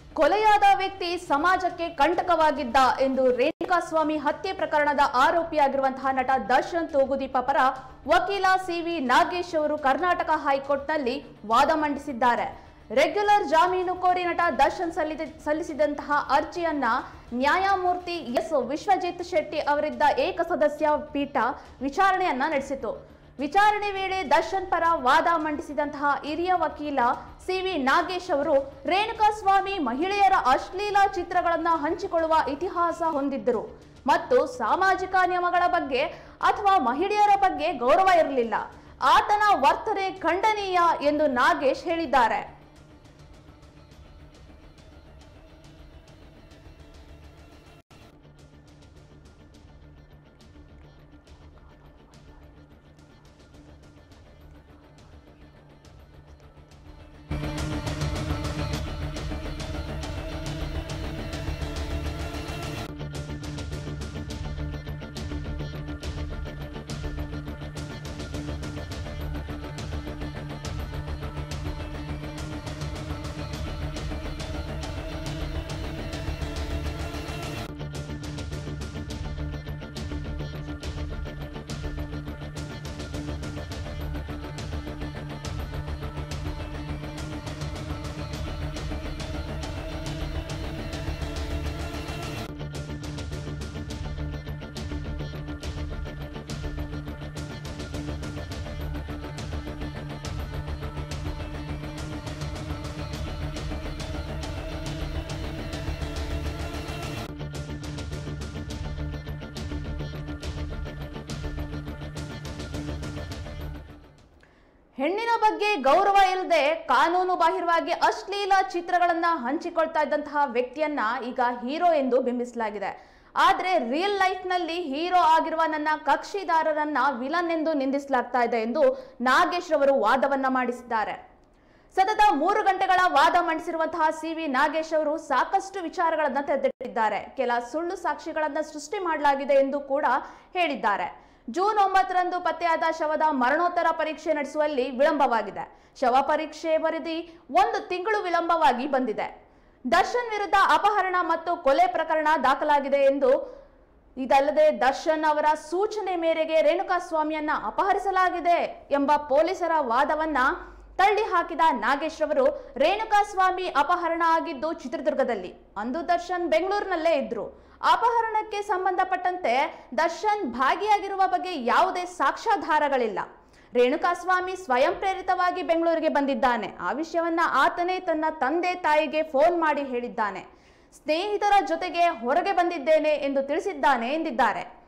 ಕೊಲೆಯಾದ ವ್ಯಕ್ತಿ ಸಮಾಜಕ್ಕೆ ಕಂಟಕವಾಗಿದ್ದ ಎಂದು ರೇಣುಕಾಸ್ವಾಮಿ ಹತ್ಯೆ ಪ್ರಕರಣದ ಆರೋಪಿಯಾಗಿರುವಂತಹ ನಟ ದರ್ಶನ್ ತೂಗುದೀಪ ಪರ ವಕೀಲ ಸಿವಿ ನಾಗೇಶ್ ಅವರು ಕರ್ನಾಟಕ ಹೈಕೋರ್ಟ್ನಲ್ಲಿ ವಾದ ಮಂಡಿಸಿದ್ದಾರೆ ರೆಗ್ಯುಲರ್ ಜಾಮೀನು ಕೋರಿ ನಟ ದರ್ಶನ್ ಸಲ್ಲಿದ- ಸಲ್ಲಿಸಿದಂತಹ ಅರ್ಜಿಯನ್ನ ನ್ಯಾಯಮೂರ್ತಿ ಎಸ್ ವಿಶ್ವಜಿತ್ ಶೆಟ್ಟಿ ಅವರಿದ್ದ ಏಕಸದಸ್ಯ ಪೀಠ ವಿಚಾರಣೆಯನ್ನ ನಡೆಸಿತು ವಿಚಾರಣೆ ವೇಳೆ ದರ್ಶನ್ ಪರ ವಾದ ಮಂಡಿಸಿದಂತಹ ಹಿರಿಯ ವಕೀಲ ಸಿವಿ ನಾಗೇಶ್ ಅವರು ರೇಣುಕಾಸ್ವಾಮಿ ಮಹಿಳೆಯರ ಅಶ್ಲೀಲ ಚಿತ್ರಗಳನ್ನ ಹಂಚಿಕೊಳ್ಳುವ ಇತಿಹಾಸ ಹೊಂದಿದ್ದರು ಮತ್ತು ಸಾಮಾಜಿಕ ನಿಯಮಗಳ ಬಗ್ಗೆ ಅಥವಾ ಮಹಿಳೆಯರ ಬಗ್ಗೆ ಗೌರವ ಇರಲಿಲ್ಲ ಆತನ ವರ್ತನೆ ಖಂಡನೀಯ ಎಂದು ನಾಗೇಶ್ ಹೇಳಿದ್ದಾರೆ ಹೆಣ್ಣಿನ ಬಗ್ಗೆ ಗೌರವ ಇಲ್ಲದೆ ಕಾನೂನು ಬಾಹಿರವಾಗಿ ಅಶ್ಲೀಲ ಚಿತ್ರಗಳನ್ನ ಹಂಚಿಕೊಳ್ತಾ ಇದ್ದಂತಹ ವ್ಯಕ್ತಿಯನ್ನ ಈಗ ಹೀರೋ ಎಂದು ಬಿಂಬಿಸಲಾಗಿದೆ ಆದ್ರೆ ರಿಯಲ್ ಲೈಫ್ ನಲ್ಲಿ ಹೀರೋ ಆಗಿರುವ ನನ್ನ ಕಕ್ಷಿದಾರರನ್ನ ವಿಲನ್ ಎಂದು ನಿಂದಿಸಲಾಗ್ತಾ ಇದೆ ಎಂದು ನಾಗೇಶ್ ರವರು ವಾದವನ್ನ ಮಾಡಿಸಿದ್ದಾರೆ ಸತತ ಮೂರು ಗಂಟೆಗಳ ವಾದ ಮಂಡಿಸಿರುವಂತಹ ಸಿವಿ ನಾಗೇಶ್ ಅವರು ಸಾಕಷ್ಟು ವಿಚಾರಗಳನ್ನ ತೆರೆದಿಟ್ಟಿದ್ದಾರೆ ಕೆಲ ಸುಳ್ಳು ಸಾಕ್ಷಿಗಳನ್ನ ಸೃಷ್ಟಿ ಮಾಡಲಾಗಿದೆ ಎಂದು ಕೂಡ ಹೇಳಿದ್ದಾರೆ ಜೂನ್ ಒಂಬತ್ತರಂದು ಪತ್ತೆಯಾದ ಶವದ ಮರಣೋತ್ತರ ಪರೀಕ್ಷೆ ನಡೆಸುವಲ್ಲಿ ವಿಳಂಬವಾಗಿದೆ ಶವ ಪರೀಕ್ಷೆ ವರದಿ ಒಂದು ತಿಂಗಳು ವಿಳಂಬವಾಗಿ ಬಂದಿದೆ ದರ್ಶನ್ ವಿರುದ್ಧ ಅಪಹರಣ ಮತ್ತು ಕೊಲೆ ಪ್ರಕರಣ ದಾಖಲಾಗಿದೆ ಎಂದು ಇದಲ್ಲದೆ ದರ್ಶನ್ ಅವರ ಸೂಚನೆ ಮೇರೆಗೆ ರೇಣುಕಾಸ್ವಾಮಿಯನ್ನ ಅಪಹರಿಸಲಾಗಿದೆ ಎಂಬ ಪೊಲೀಸರ ವಾದವನ್ನ ತಳ್ಳಿ ಹಾಕಿದ ನಾಗೇಶ್ ರವರು ರೇಣುಕಾಸ್ವಾಮಿ ಅಪಹರಣ ಆಗಿದ್ದು ಚಿತ್ರದುರ್ಗದಲ್ಲಿ ಅಂದು ದರ್ಶನ್ ಬೆಂಗಳೂರಿನಲ್ಲೇ ಇದ್ರು ಅಪಹರಣಕ್ಕೆ ಸಂಬಂಧಪಟ್ಟಂತೆ ದರ್ಶನ್ ಭಾಗಿಯಾಗಿರುವ ಬಗ್ಗೆ ಯಾವುದೇ ಸಾಕ್ಷ್ಯಾಧಾರಗಳಿಲ್ಲ ರೇಣುಕಾಸ್ವಾಮಿ ಸ್ವಯಂ ಪ್ರೇರಿತವಾಗಿ ಬೆಂಗಳೂರಿಗೆ ಬಂದಿದ್ದಾನೆ ಆ ವಿಷಯವನ್ನ ಆತನೇ ತನ್ನ ತಂದೆ ತಾಯಿಗೆ ಫೋನ್ ಮಾಡಿ ಹೇಳಿದ್ದಾನೆ ಸ್ನೇಹಿತರ ಜೊತೆಗೆ ಹೊರಗೆ ಬಂದಿದ್ದೇನೆ ಎಂದು ತಿಳಿಸಿದ್ದಾನೆ ಎಂದಿದ್ದಾರೆ